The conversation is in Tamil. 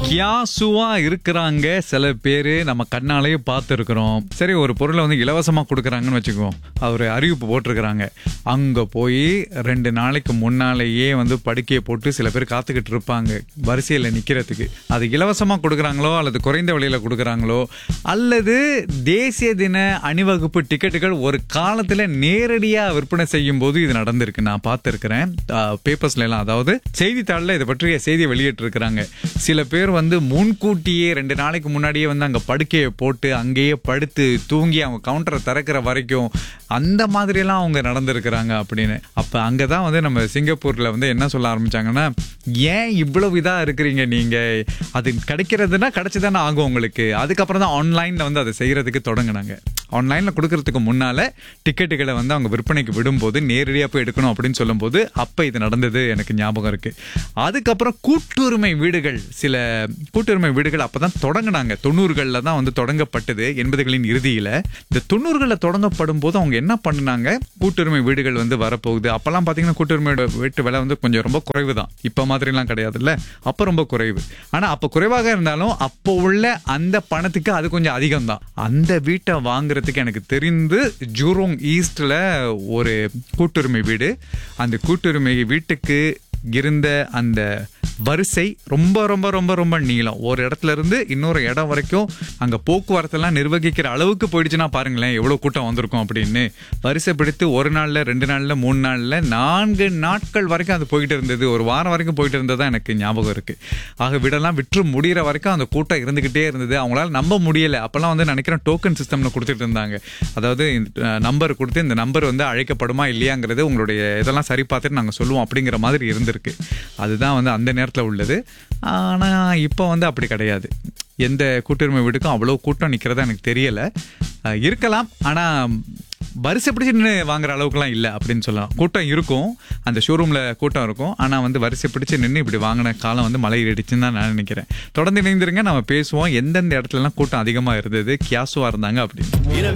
கியாசுவா இருக்கிறாங்க சில பேரு நம்ம கண்ணாலேயே பார்த்துருக்குறோம் சரி ஒரு பொருளை வந்து இலவசமா கொடுக்குறாங்கன்னு வச்சுக்குவோம் அவர் அறிவிப்பு போட்டிருக்கிறாங்க அங்க போய் ரெண்டு நாளைக்கு முன்னாலேயே வந்து படுக்கையை போட்டு சில பேர் காத்துக்கிட்டு இருப்பாங்க வரிசையில் நிக்கிறதுக்கு அது இலவசமா கொடுக்குறாங்களோ அல்லது குறைந்த விலையில கொடுக்குறாங்களோ அல்லது தேசிய தின அணிவகுப்பு டிக்கெட்டுகள் ஒரு காலத்துல நேரடியா விற்பனை செய்யும் போது இது நடந்திருக்கு நான் பார்த்துருக்கிறேன் பேப்பர்ஸ்ல எல்லாம் அதாவது செய்தித்தாளில் இதை பற்றிய செய்தியை வெளியிட்டு இருக்கிறாங்க சில பேர் வந்து முன்கூட்டியே ரெண்டு நாளைக்கு முன்னாடியே வந்து அங்க படுக்கையை போட்டு அங்கேயே படுத்து தூங்கி அவங்க கவுண்டரை திறக்கிற வரைக்கும் அந்த மாதிரி எல்லாம் அவங்க நடந்திருக்கிறாங்க அப்படின்னு அப்ப அங்கதான் வந்து நம்ம சிங்கப்பூர்ல வந்து என்ன சொல்ல ஆரம்பிச்சாங்கன்னா ஏன் இவ்வளவு இதா இருக்கிறீங்க நீங்க அது கிடைக்கிறதுனா கிடைச்சுதானே ஆகும் உங்களுக்கு அதுக்கப்புறம் தான் ஆன்லைன்ல வந்து அதை செய்யறதுக்கு தொடங்கினாங்க ஆன்லைன்ல கொடுக்கறதுக்கு முன்னால டிக்கெட்டுகளை வந்து அவங்க விற்பனைக்கு விடும்போது நேரடியாக போய் எடுக்கணும் அப்படின்னு சொல்லும்போது அப்ப இது நடந்தது எனக்கு ஞாபகம் இருக்கு அதுக்கப்புறம் கூட்டுரிமை வீடுகள் சில கூட்டுரிமை வீடுகள் அப்பதான் தொடங்கினாங்க தொண்ணூறுகள்ல தான் வந்து தொடங்கப்பட்டது எண்பதுகளின் இறுதியில இந்த தொண்ணூறுகளில் தொடங்கப்படும் போது அவங்க என்ன பண்ணுனாங்க கூட்டுரிமை வீடுகள் வந்து வரப்போகுது அப்பெல்லாம் பாத்தீங்கன்னா கூட்டுரிமை வீட்டு விலை வந்து கொஞ்சம் ரொம்ப குறைவு தான் இப்ப மாதிரிலாம் கிடையாதுல்ல அப்ப ரொம்ப குறைவு ஆனா அப்ப குறைவாக இருந்தாலும் அப்போ உள்ள அந்த பணத்துக்கு அது கொஞ்சம் அதிகம் தான் அந்த வீட்டை வாங்குறதுக்கு எனக்கு தெரிந்து ஜூரோங் ஈஸ்ட்ல ஒரு கூட்டுரிமை வீடு அந்த கூட்டுரிமை வீட்டுக்கு இருந்த அந்த வரிசை ரொம்ப ரொம்ப ரொம்ப ரொம்ப நீளம் ஒரு இடத்துல இருந்து இன்னொரு இடம் வரைக்கும் அங்க போக்குவரத்தெல்லாம் நிர்வகிக்கிற அளவுக்கு போயிடுச்சுன்னா பாருங்களேன் எவ்வளவு கூட்டம் வந்திருக்கும் அப்படின்னு வரிசை பிடித்து ஒரு நாள்ல ரெண்டு நாள்ல மூணு நாள்ல நான்கு நாட்கள் வரைக்கும் அது போயிட்டு இருந்தது ஒரு வாரம் வரைக்கும் போயிட்டு இருந்ததா எனக்கு ஞாபகம் இருக்கு ஆக விடலாம் விற்று முடிகிற வரைக்கும் அந்த கூட்டம் இருந்துகிட்டே இருந்தது அவங்களால நம்ப முடியல அப்பெல்லாம் வந்து நினைக்கிறேன் டோக்கன் சிஸ்டம்ல கொடுத்துட்டு இருந்தாங்க அதாவது நம்பர் கொடுத்து இந்த நம்பர் வந்து அழைக்கப்படுமா இல்லையாங்கிறது உங்களுடைய இதெல்லாம் சரி பார்த்துட்டு நாங்க சொல்லுவோம் அப்படிங்கிற மாதிரி இருந்திருக்கு அதுதான் வந்து அந்த நேரத்தில் உள்ளது ஆனா இப்போ வந்து அப்படி கிடையாது எந்த கூட்டுரிமை வீடுக்கும் அவ்வளோ கூட்டம் நிற்கிறதா எனக்கு தெரியல அஹ் இருக்கலாம் ஆனா வரிசை பிடிச்சு நின்று வாங்குற அளவுக்குலாம் இல்லை அப்படின்னு சொல்லலாம் கூட்டம் இருக்கும் அந்த ஷோரூம்ல கூட்டம் இருக்கும் ஆனா வந்து வரிசை பிடிச்சு நின்று இப்படி வாங்கின காலம் வந்து மலை இடிச்சுன்னு தான் நான் நினைக்கிறேன் தொடர்ந்து இணைந்திருங்க நம்ம பேசுவோம் எந்தெந்த இடத்துலலாம் கூட்டம் அதிகமா இருந்தது கியாசுவா இருந்தாங்க அப்படின்னு இரவு